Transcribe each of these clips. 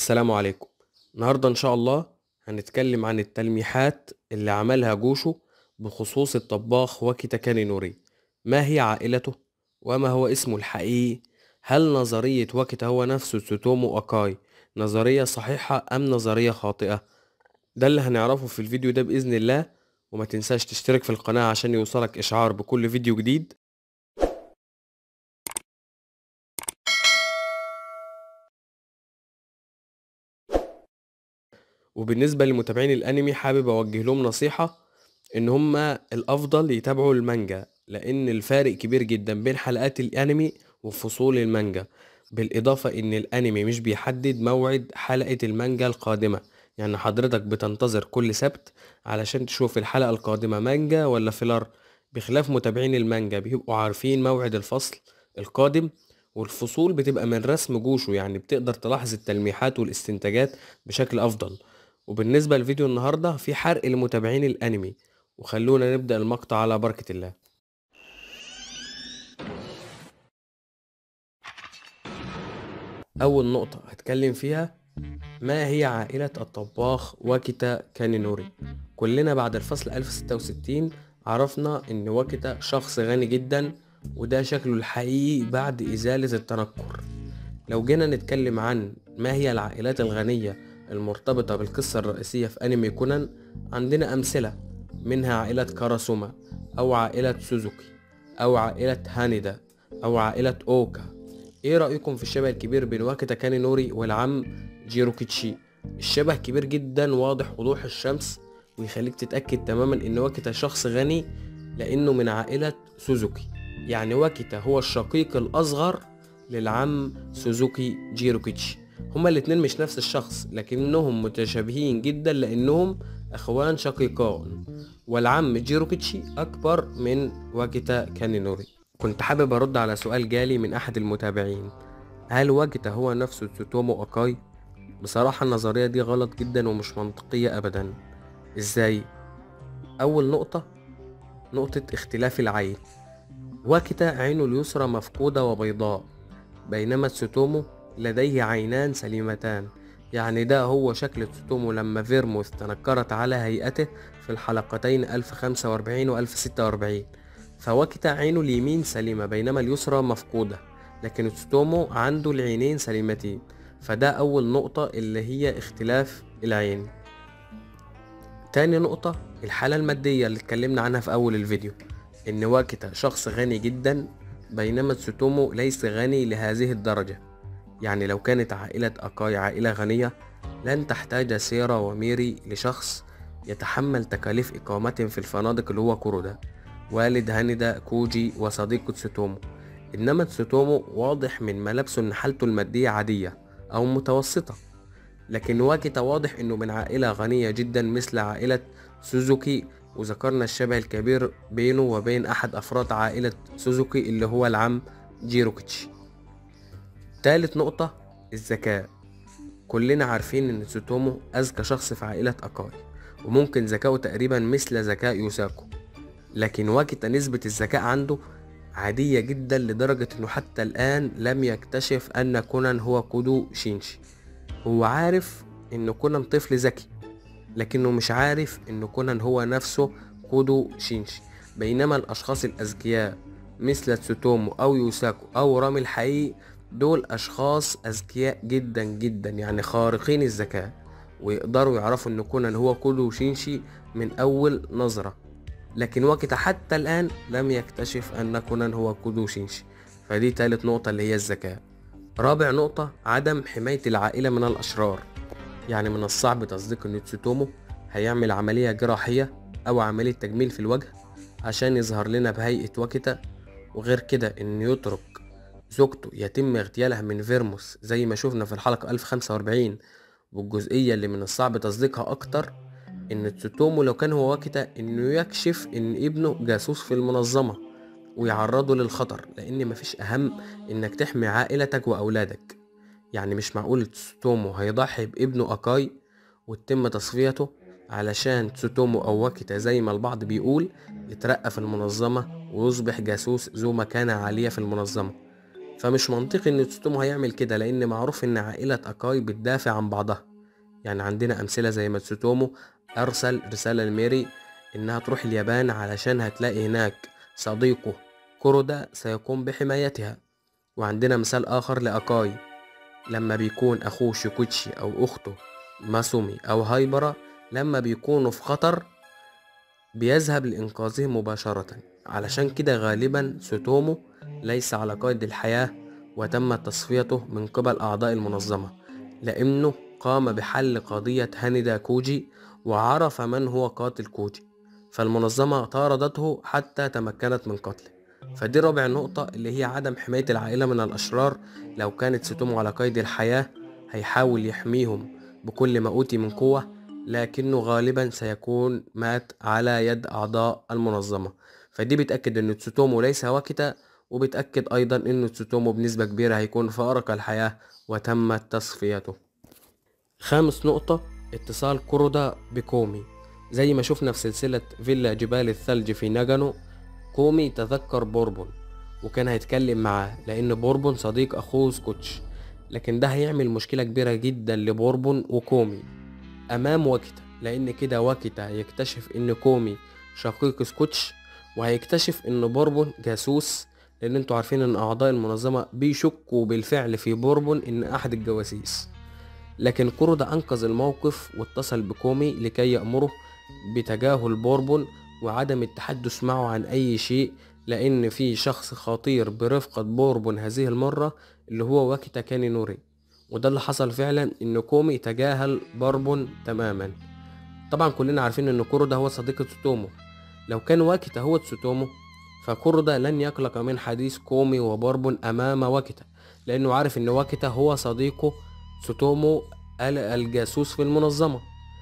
السلام عليكم النهاردة إن شاء الله هنتكلم عن التلميحات اللي عملها جوشو بخصوص الطباخ واكيتا كاني نوري ما هي عائلته وما هو اسمه الحقيقي هل نظرية واكيتا هو نفسه تسوتومو أكاي نظرية صحيحة أم نظرية خاطئة ده اللي هنعرفه في الفيديو ده بإذن الله وما تنساش تشترك في القناة عشان يوصلك إشعار بكل فيديو جديد وبالنسبة لمتابعين الأنمي حابب أوجه لهم نصيحة إن هما الأفضل يتابعوا المانجا لأن الفارق كبير جدا بين حلقات الأنمي وفصول المانجا بالإضافة إن الأنمي مش بيحدد موعد حلقة المانجا القادمة يعني حضرتك بتنتظر كل سبت علشان تشوف الحلقة القادمة مانجا ولا فيلر بخلاف متابعين المانجا بيبقوا عارفين موعد الفصل القادم والفصول بتبقى من رسم جوشو يعني بتقدر تلاحظ التلميحات والاستنتاجات بشكل أفضل وبالنسبة لفيديو النهاردة في حرق لمتابعين الأنمي وخلونا نبدأ المقطع على بركة الله أول نقطة هتكلم فيها ما هي عائلة الطباخ واكيتا كانينوري كلنا بعد الفصل 1066 عرفنا ان واكيتا شخص غني جدا وده شكله الحقيقي بعد إزالة التنكر لو جينا نتكلم عن ما هي العائلات الغنية المرتبطة بالقصة الرئيسية في أنمي كونان عندنا أمثلة منها عائلة كاراسوما أو عائلة سوزوكي أو عائلة هانيدا أو عائلة أوكا إيه رأيكم في الشبه الكبير بين واكيتا كانينوري والعم جيروكيتشي الشبه كبير جدا واضح وضوح الشمس ويخليك تتأكد تماما إن واكيتا شخص غني لأنه من عائلة سوزوكي يعني واكيتا هو الشقيق الأصغر للعم سوزوكي جيروكيتشي هما الاتنين مش نفس الشخص لكنهم متشابهين جدا لأنهم أخوان شقيقان والعم جيروكيتشي أكبر من واكيتا كانينوري كنت حابب أرد على سؤال جالي من أحد المتابعين هل واكيتا هو نفسه تسوتومو أكاي؟ بصراحة النظرية دي غلط جدا ومش منطقية أبدا إزاي؟ أول نقطة نقطة اختلاف العين واكيتا عينه اليسرى مفقودة وبيضاء بينما تسوتومو لديه عينان سليمتان يعني ده هو شكل تسوتومو لما فيرموث تنكرت على هيئته في الحلقتين 1045 و 1046 فواكيتا عينه اليمين سليمة بينما اليسرى مفقودة لكن تسوتومو عنده العينين سليمتين فده أول نقطة اللي هي اختلاف العين تاني نقطة الحالة المادية اللي اتكلمنا عنها في أول الفيديو إن واكيتا شخص غني جدا بينما تسوتومو ليس غني لهذه الدرجة يعني لو كانت عائلة أكاي عائلة غنية لن تحتاج سيرا وميري لشخص يتحمل تكاليف إقامتهم في الفنادق اللي هو كورودا والد هانيدا كوجي وصديقه تسوتومو إنما تسوتومو واضح من ملابسه إن حالته المادية عادية أو متوسطة لكن واكيتا واضح إنه من عائلة غنية جدا مثل عائلة سوزوكي وذكرنا الشبه الكبير بينه وبين أحد أفراد عائلة سوزوكي اللي هو العم جيروكيتشي تالت نقطة الذكاء كلنا عارفين ان تسوتومو اذكى شخص في عائلة اكاي وممكن ذكاؤه تقريبا مثل ذكاء يوساكو لكن واكيتا نسبة الذكاء عنده عادية جدا لدرجة انه حتى الان لم يكتشف ان كونان هو كودو شينشي هو عارف ان كونان طفل ذكي لكنه مش عارف ان كونان هو نفسه كودو شينشي بينما الاشخاص الاذكياء مثل تسوتومو او يوساكو او رامي الحقيقي دول اشخاص اذكياء جدا جدا يعني خارقين الذكاء ويقدروا يعرفوا ان كونان هو كودو شينشي من اول نظرة لكن واكيتا حتى الان لم يكتشف ان كونان هو كودو شينشي فدي تالت نقطة اللي هي الذكاء رابع نقطة عدم حماية العائلة من الاشرار يعني من الصعب تصديق ان تسوتومو هيعمل عملية جراحية او عملية تجميل في الوجه عشان يظهر لنا بهيئة واكيتا وغير كده انه يترك زوجته يتم اغتيالها من فيرموس زي ما شفنا في الحلقة 1045 والجزئية اللي من الصعب تصديقها أكتر إن تسوتومو لو كان هو واكيتا إنه يكشف إن ابنه جاسوس في المنظمة ويعرضه للخطر لأن مفيش أهم إنك تحمي عائلتك وأولادك يعني مش معقول تسوتومو هيضحي بابنه أكاي وتتم تصفيته علشان تسوتومو أو واكيتا زي ما البعض بيقول يترقى في المنظمة ويصبح جاسوس ذو مكانة عالية في المنظمة فمش منطقي ان تسوتومو هيعمل كده لان معروف ان عائلة اكاي بتدافع عن بعضها يعني عندنا امثلة زي ما تسوتومو ارسل رسالة لميري انها تروح اليابان علشان هتلاقي هناك صديقه كورودا سيقوم بحمايتها وعندنا مثال اخر لاكاي لما بيكون اخوه شيكوتشي او اخته ماسومي او هايبرا لما بيكونوا في خطر بيذهب لإنقاذهم مباشرة علشان كده غالبا سوتومو ليس على قيد الحياة وتم تصفيته من قبل أعضاء المنظمة لأنه قام بحل قضية هانيدا كوجي وعرف من هو قاتل كوجي فالمنظمة طاردته حتى تمكنت من قتله فدي رابع نقطة اللي هي عدم حماية العائلة من الأشرار لو كانت سوتومو على قيد الحياة هيحاول يحميهم بكل ما أوتي من قوة لكنه غالبا سيكون مات على يد أعضاء المنظمة فدي بتأكد إن تسوتومو ليس واكيتا وبتأكد أيضا إن تسوتومو بنسبة كبيرة هيكون فارق الحياة وتمت تصفيته خامس نقطة اتصال كورودا بكومي زي ما شفنا في سلسلة فيلا جبال الثلج في ناجانو كومي تذكر بوربون وكان هيتكلم معاه لأن بوربون صديق أخوه سكوتش لكن ده هيعمل مشكلة كبيرة جدا لبوربون وكومي أمام واكيتا لأن كده واكيتا هيكتشف إن كومي شقيق سكوتش وهيكتشف إن بوربون جاسوس لأن انتوا عارفين إن أعضاء المنظمة بيشكوا بالفعل في بوربون إن أحد الجواسيس لكن كورودا أنقذ الموقف واتصل بكومي لكي يأمره بتجاهل بوربون وعدم التحدث معه عن أي شيء لأن في شخص خطير برفقة بوربون هذه المرة اللي هو واكيتا كاني نوري وده اللي حصل فعلا ان كومي تجاهل باربون تماما طبعا كلنا عارفين ان كورودا هو صديق تسوتومو لو كان واكيتا هو تسوتومو فكورودا لن يقلق من حديث كومي وباربون امام واكيتا لانه عارف ان واكيتا هو صديقه تسوتومو الجاسوس في المنظمة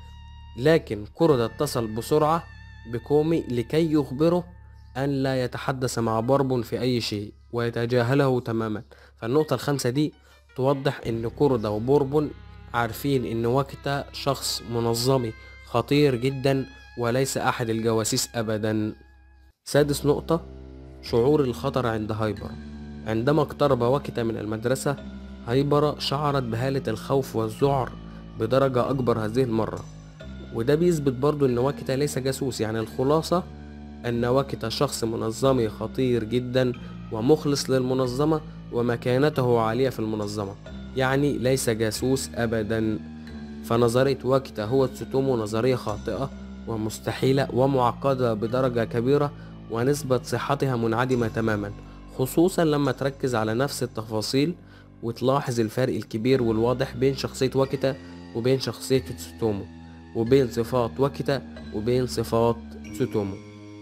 لكن كورودا اتصل بسرعة بكومي لكي يخبره أن لا يتحدث مع باربون في أي شيء ويتجاهله تماما فالنقطة الخامسة دي توضح ان كوردا وبوربون عارفين ان واكتا شخص منظمي خطير جدا وليس احد الجواسيس ابدا سادس نقطة شعور الخطر عند هايبر عندما اقترب واكتا من المدرسة هايبر شعرت بهالة الخوف والذعر بدرجة أكبر هذه المرة وده بيثبت برضو إن واكتا ليس جاسوس يعني الخلاصة أن واكتا شخص منظمي خطير جدا ومخلص للمنظمة ومكانته عالية في المنظمة يعني ليس جاسوس أبدا فنظرية واكتا هو تسوتومو نظرية خاطئة ومستحيلة ومعقدة بدرجة كبيرة ونسبة صحتها منعدمة تماما خصوصا لما تركز على نفس التفاصيل وتلاحظ الفرق الكبير والواضح بين شخصية واكتا وبين شخصية تسوتومو وبين صفات واكتا وبين صفات تسوتومو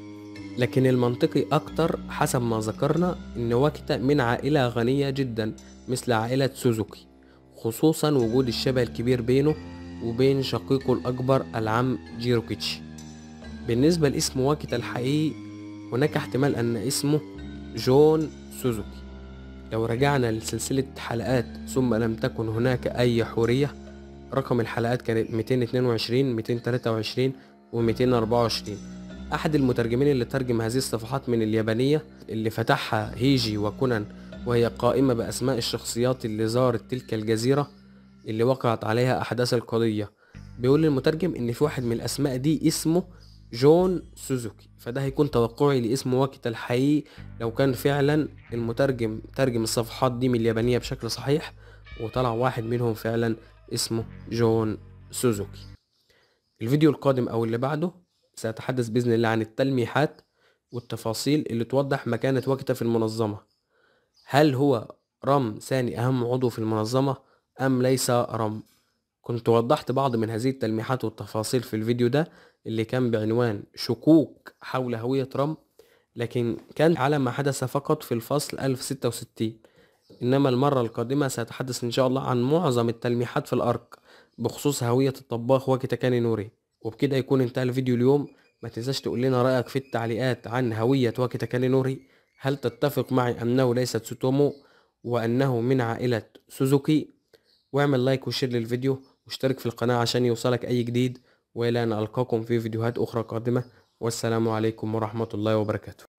لكن المنطقي أكتر حسب ما ذكرنا إن واكيتا من عائلة غنية جدا مثل عائلة سوزوكي خصوصا وجود الشبه الكبير بينه وبين شقيقه الأكبر العم جيروكيتشي بالنسبة لاسم واكيتا الحقيقي هناك احتمال أن اسمه جون سوزوكي لو رجعنا لسلسلة حلقات ثم لم تكن هناك أي حورية رقم الحلقات كانت 222 223 و 224 أحد المترجمين اللي ترجم هذه الصفحات من اليابانية اللي فتحها هيجي وكونان وهي قائمة بأسماء الشخصيات اللي زارت تلك الجزيرة اللي وقعت عليها أحداث القضية بيقول المترجم إن في واحد من الأسماء دي اسمه جون سوزوكي فده هيكون توقعي لاسم واكيتا الحقيقي لو كان فعلا المترجم ترجم الصفحات دي من اليابانية بشكل صحيح وطلع واحد منهم فعلا اسمه جون سوزوكي الفيديو القادم أو اللي بعده سأتحدث بإذن الله عن التلميحات والتفاصيل اللي توضح مكانة واكيتا في المنظمة هل هو رم ثاني أهم عضو في المنظمة أم ليس رم كنت وضحت بعض من هذه التلميحات والتفاصيل في الفيديو ده اللي كان بعنوان شكوك حول هوية رم لكن كان على ما حدث فقط في الفصل 1066 إنما المرة القادمة سأتحدث إن شاء الله عن معظم التلميحات في الأرك بخصوص هوية الطباخ واكيتا كاني نوري وبكده يكون انتهى الفيديو اليوم ما تنساش تقول لنا رأيك في التعليقات عن هوية واكيتا كاني نوري هل تتفق معي أنه ليس تسوتومو وأنه من عائلة سوزوكي واعمل لايك وشير للفيديو واشترك في القناة عشان يوصلك أي جديد وإلى أن ألقاكم في فيديوهات أخرى قادمة والسلام عليكم ورحمة الله وبركاته